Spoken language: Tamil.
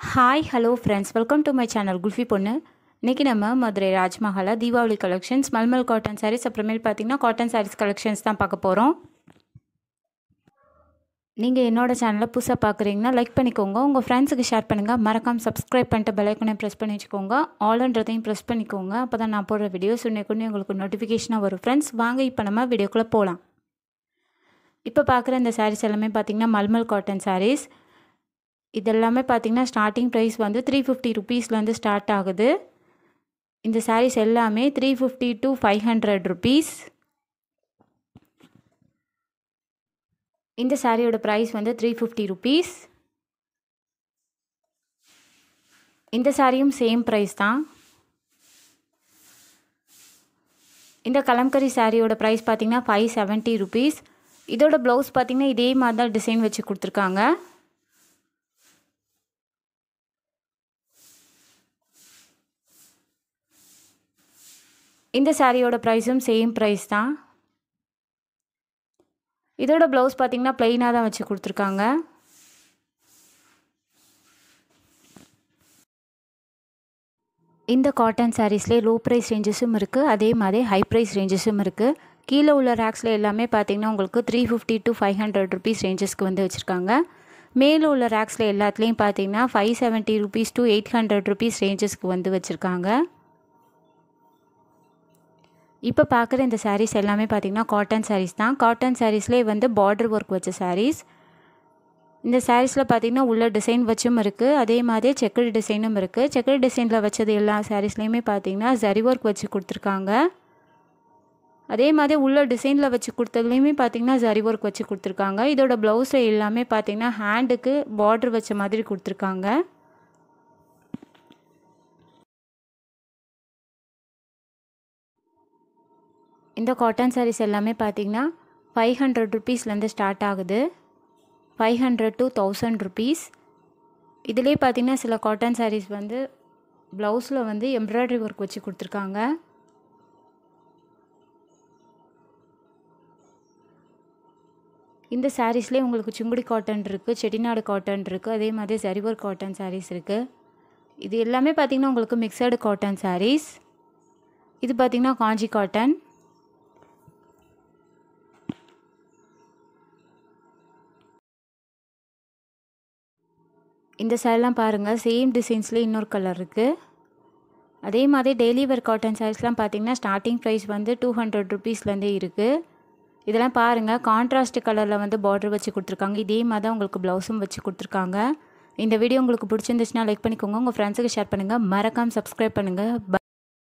hi hello friends welcome to my channel kulfi பொண்ணு இன்றைக்கி நம்ம மதுரை ராஜ்மஹாலா தீபாவளி கலெக்ஷன்ஸ் மல்மல் காட்டன் சாரீஸ் அப்புறமேல் பார்த்தீங்கன்னா காட்டன் சாரீஸ் கலெக்ஷன்ஸ் தான் பார்க்க போகிறோம் நீங்கள் என்னோடய சேனலை புதுசாக பார்க்குறீங்கன்னா லைக் பண்ணிக்கோங்க உங்கள் ஃப்ரெண்ட்ஸுக்கு ஷேர் பண்ணுங்கள் மறக்காமல் சப்ஸ்கிரைப் பண்ணிட்டு பெலைக்கனை ப்ரெஸ் பண்ணி வச்சுக்கோங்க ஆல்ன்றதையும் ப்ரெஸ் பண்ணிக்கோங்க அப்போ தான் நான் போடுற வீடியோஸ் உடனே உங்களுக்கு நோட்டிஃபிகேஷனாக வரும் ஃப்ரெண்ட்ஸ் வாங்க இப்போ நம்ம வீடியோக்குள்ளே போகலாம் இப்போ பார்க்குற இந்த சாரீஸ் எல்லாமே பார்த்திங்கன்னா மல்மல் காட்டன் சாரீஸ் இது எல்லாமே பார்த்திங்கன்னா ஸ்டார்டிங் ப்ரைஸ் வந்து த்ரீ ஃபிஃப்டி ருபீஸ்லேருந்து ஸ்டார்ட் ஆகுது இந்த சாரீஸ் எல்லாமே three fifty to five hundred rupees இந்த சாரியோட ப்ரைஸ் வந்து த்ரீ ஃபிஃப்டி ருபீஸ் இந்த சாரியும் சேம் ப்ரைஸ் தான் இந்த கலம்கரி சாரியோட ப்ரைஸ் பார்த்திங்கன்னா ஃபைவ் செவன்ட்டி ருபீஸ் இதோட ப்ளவுஸ் பார்த்திங்கன்னா இதே மாதிரி தான் டிசைன் வச்சு கொடுத்துருக்காங்க இந்த சாரியோட ப்ரைஸும் சேம் ப்ரைஸ் தான் இதோட ப்ளவுஸ் பார்த்திங்கன்னா ப்ளெயினாக தான் வச்சு கொடுத்துருக்காங்க இந்த காட்டன் சாரீஸ்லேயே லோ ப்ரைஸ் ரேஞ்சஸும் இருக்குது அதே மாதிரி ஹை ப்ரைஸ் ரேஞ்சஸும் இருக்குது கீழே உள்ள ரேக்ஸில் எல்லாமே பார்த்திங்கன்னா உங்களுக்கு three fifty to five hundred rupees ரேஞ்சஸ்க்கு வந்து வச்சுருக்காங்க மேலே உள்ள ரேக்ஸில் எல்லாத்துலேயும் பார்த்தீங்கன்னா five seventy rupees to eight hundred rupees ரேஞ்சஸ்க்கு வந்து வச்சுருக்காங்க இப்போ பார்க்குற இந்த சாரீஸ் எல்லாமே பார்த்திங்கன்னா காட்டன் சாரீஸ் தான் காட்டன் சாரீஸ்லேயே வந்து பார்டர் ஒர்க் வச்ச சாரீஸ் இந்த சாரீஸில் பார்த்திங்கன்னா உள்ள டிசைன் வச்சும் இருக்குது அதே மாதிரி செக்கடு டிசைனும் இருக்குது செக்கடு டிசைனில் வச்சது எல்லா சாரீஸ்லேயுமே பார்த்திங்கன்னா ஜரி ஒர்க் வச்சு கொடுத்துருக்காங்க அதே மாதிரி உள்ள டிசைனில் வச்சு கொடுத்ததுலேயுமே பார்த்திங்கன்னா ஜரி ஒர்க் வச்சு கொடுத்துருக்காங்க இதோட ப்ளவுஸில் எல்லாமே பார்த்திங்கன்னா ஹேண்டுக்கு பார்டர் வச்ச மாதிரி கொடுத்துருக்காங்க இந்த காட்டன் சாரீஸ் எல்லாமே பார்த்திங்கன்னா ஃபைவ் ஹண்ட்ரட் ருபீஸ்லேருந்து ஸ்டார்ட் ஆகுது five hundred to thousand rupees இதிலே பார்த்திங்கன்னா சில காட்டன் சாரீஸ் வந்து ப்ளவுஸில் வந்து எம்ப்ராய்டரி ஒர்க் வச்சு கொடுத்துருக்காங்க இந்த சாரீஸ்லேயே உங்களுக்கு சுங்குடி காட்டன் இருக்குது செட்டிநாடு காட்டன் இருக்குது அதே மாதிரி சரிவர் காட்டன் சாரீஸ் இருக்குது இது எல்லாமே பார்த்திங்கன்னா உங்களுக்கு மிக்சடு காட்டன் சாரீஸ் இது பார்த்திங்கன்னா காஞ்சி காட்டன் இந்த சாரீலாம் பாருங்கள் சேம் டிசைன்ஸ்லேயே இன்னொரு கலர் இருக்குது அதே மாதிரி டெய்லி வேர் காட்டன் சாரீஸ்லாம் பார்த்தீங்கன்னா ஸ்டார்டிங் ப்ரைஸ் வந்து டூ ஹண்ட்ரட் ருபீஸ்லேருந்தே இருக்குது இதெல்லாம் பாருங்கள் கான்ட்ராஸ்ட் கலரில் வந்து பார்டர் வச்சு கொடுத்துருக்காங்க இதே மாதிரி தான் உங்களுக்கு ப்ளவுஸும் வச்சு கொடுத்துருக்காங்க இந்த வீடியோ உங்களுக்கு பிடிச்சிருந்துச்சுன்னா லைக் பண்ணிக்கோங்க உங்கள் ஃப்ரெண்ட்ஸுக்கு ஷேர் பண்ணுங்கள் மறக்காமல் சப்ஸ்கிரைப் பண்ணுங்கள்